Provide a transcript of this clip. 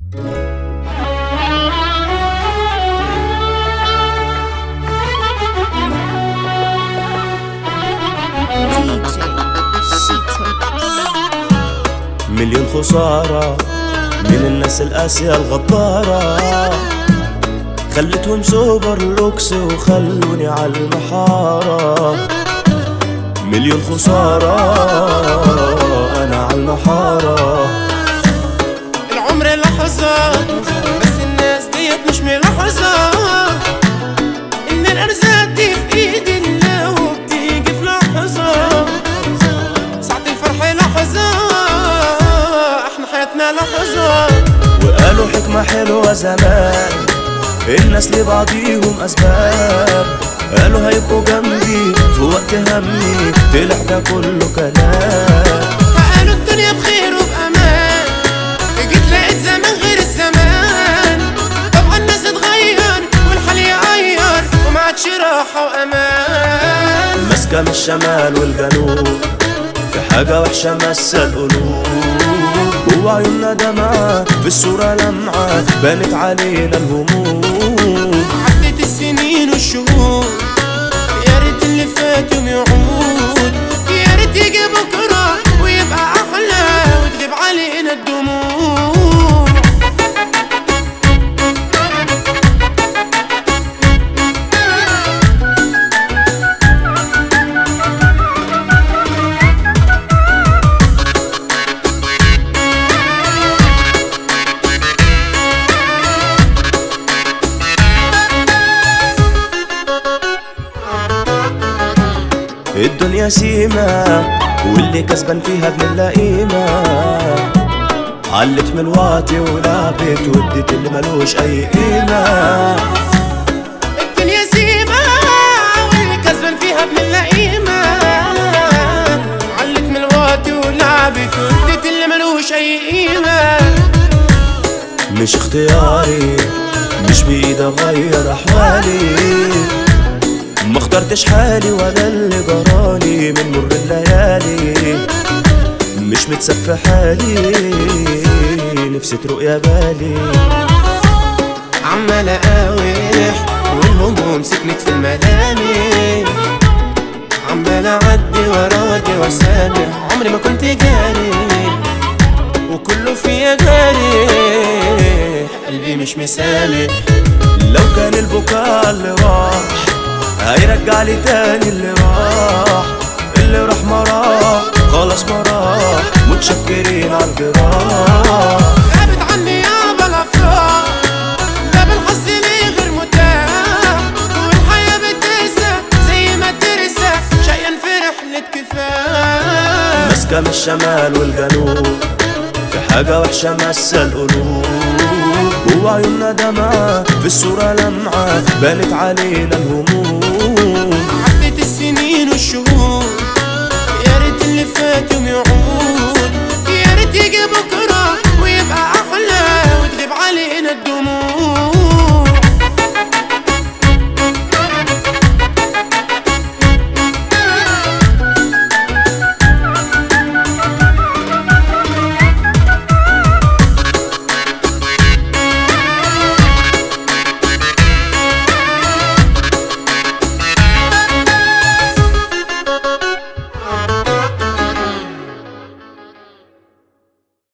DJ Shito مليون خسارة من الناس القاسية الغدارة خلتهم سوبر لوكس وخلوني على المحارة مليون خسارة أنا على المحارة العمر لحظة بس الناس ديت مش ملاحظة إن الأرزاق دي في إيد الله وبتيجي في لحظة ساعة الفرح لحظة إحنا حياتنا لحظة وقالوا حكمة حلوة زمان الناس لبعضيهم أسباب قالوا هيبقوا جنبي في وقت همي طلع ده كله كلام قالوا الدنيا بخير وبأمان جيت لقيت زمان غير الزمان طبعا الناس اتغير والحال يغير وما عادش راحة وأمان ماسكة من الشمال والجنوب في حاجة وحشة مسة القلوب جوا عيوننا دمعة في الصورة لمعة بانت علينا الهموم عدت السنين والشهور يا ريت اللي فات يوم يعود يا ريت يجي بكرة ويبقى أحلى وتغيب علينا الدموع الدنيا سيمة واللي كسبان فيها بنلاقي قيمة علت من الوقت ولعبت وادت اللي ملوش أي قيمة الدنيا سيما واللي كسبان فيها بنلاقي قيمة علت من الوقت ولعبت وادت اللي ملوش أي قيمة مش اختياري مش بإيدي أغير أحوالي ما اخترتش حالي ولا اللي جرالي من مر الليالي مش متساب في حالي نفسي تروق يا بالي عمال اقاوح والهموم سكنت في الملامح عمال اعدي وراضي واسامح عمري ما كنت جاري وكله فيا جاري قلبي مش مسامح لو كان البكاء اللي راح هيرجع لي تاني اللي راح اللي راح ما راح خلاص ما راح متشكرين على الجراح غابت عني يابا الافراح ده بالحظ ليه غير متاح والحياة بتنسى زي ما ترسى شقيان في رحلة كفاح ماسكة من الشمال والجنوب في حاجة وحشة مسة القلوب جوا عيوننا دمعة في الصورة لمعة بانت علينا الهموم عدت السنين والشهور يا ريت اللي فات يوم يعود